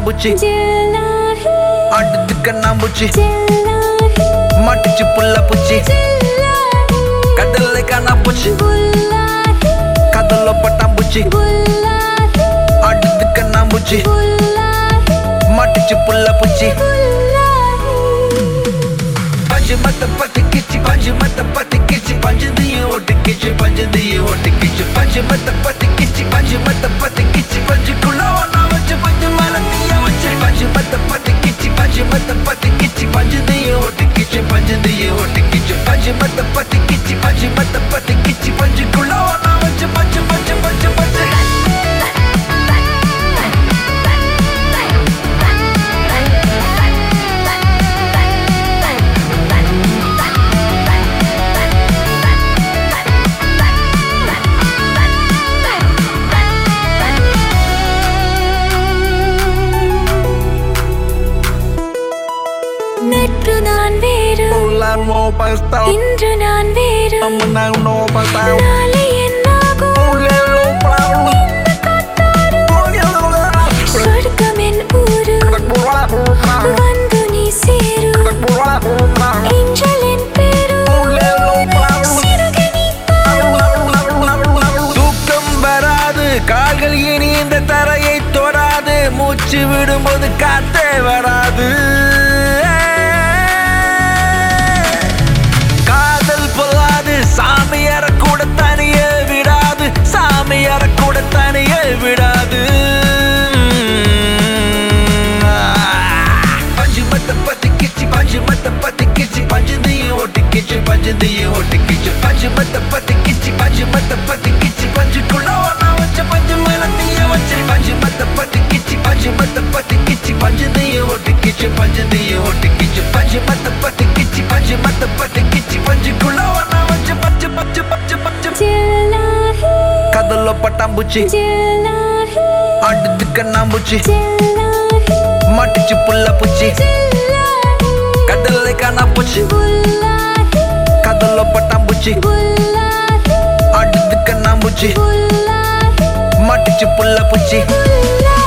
பட்டாம்பூச்சி ஜில்லாஹி அடுத்து கண்ணாம்பூச்சி ஜில்லாஹி மாட்டுச்சு புள்ள பூச்சி ஜில்லாஹி கடல்ல காணாப்பூச்சி புல்லாஹி கதல்ல பட்டாம்பூச்சி புல்லாஹி அடுத்து கண்ணாம்பூச்சி புல்லாஹி மாட்டுச்சு புள்ள பூச்சி புல்லாஹி பஞ்சு மத்த பத்து கிச்சி பஞ்சு மத்த பத்து கிச்சி பஞ்சு தீய ஓட்டு கிச்சி பஞ்சு தீய ஓட்டு கிச்சி பஞ்சு மத்த பத்து கிச்சி பஞ்சு மத்த பத்து கிச்சி பஞ்சுக்குள்ள ஒண்ணா வச்சு பஞ்சு மேல தீய வச்சு பஞ்சு மத்த பத்து கிச்சி பஞ்சு மத்த பத்து கிச்சி பஞ்சு தீய ஓட்டு கிச்சி பஞ்சு தீய ஓட்டு கிச்சி பஞ்சு மத்த பத்து கிச்சி பஞ்சு மத்த பத்து கிச்சி பஞ்சுக்குள்ள ஒண்ணா வச்சு பஞ்சு பஞ்சு பஞ்சு பஞ்சு நேற்று நான் வேறு இன்று நான் வேறு நாளை என்னாகும் சொர்க்கம் என் ஊரு வந்து நீ சேரு ஏஞ்சல் என் பேரு சிறுக நீ தூக்கம் வராது கால்கள் இனி இந்த தரையை தொடாது மூச்சு விடும்போது காத்தே வராது காதல் பொல்லாது சாமியார கூட தனியே விடாது சாமியார கூட தனியே விடாது பஞ்சு மத்த பத்து கிச்சி பஞ்சு மத்த பத்து கிச்சி பஞ்சு தீய ஓட்டு கிச்சி பஞ்சு தீய ஓட்டு கிச்சி பஞ்சு மத்த பத்து கிச்சி பஞ்சு மத்த பத்து கிச்சி பஞ்சுக்குள்ள ஒண்ணா வச்ச பஞ்சு மேல தீய வச்சு பஞ்சு மத்த பத்து கிச்சி பஞ்சு மத்த பத்து கிச்சி பஞ்சு தீய ஓட்டு கிச்சி பஞ்சு தீய ஓட்டு கிச்சி பஞ்சு மத்த பத்து கிச்சி பஞ்சு மத்த பத்து கிச்சி பஞ்சுக்குள்ள ஒண்ணா வச்சு பஞ்சு பஞ்சு பஞ்சு பஞ்சு ஜில்லாஹி கதல்ல பட்டாம்பூச்சி ஜில்லாஹி அடுத்து கண்ணாம்பூச்சி ஜில்லாஹி மாட்டுச்சு புள்ள பூச்சி ஜில்லாஹி கடல்ல காணாப்பூச்சி புல்லாஹி கதல்ல பட்டாம்பூச்சி புல்லாஹி அடுத்து கண்ணாம்பூச்சி புல்லாஹி மாட்டுச்சு புள்ள பூச்சி புல்லாஹி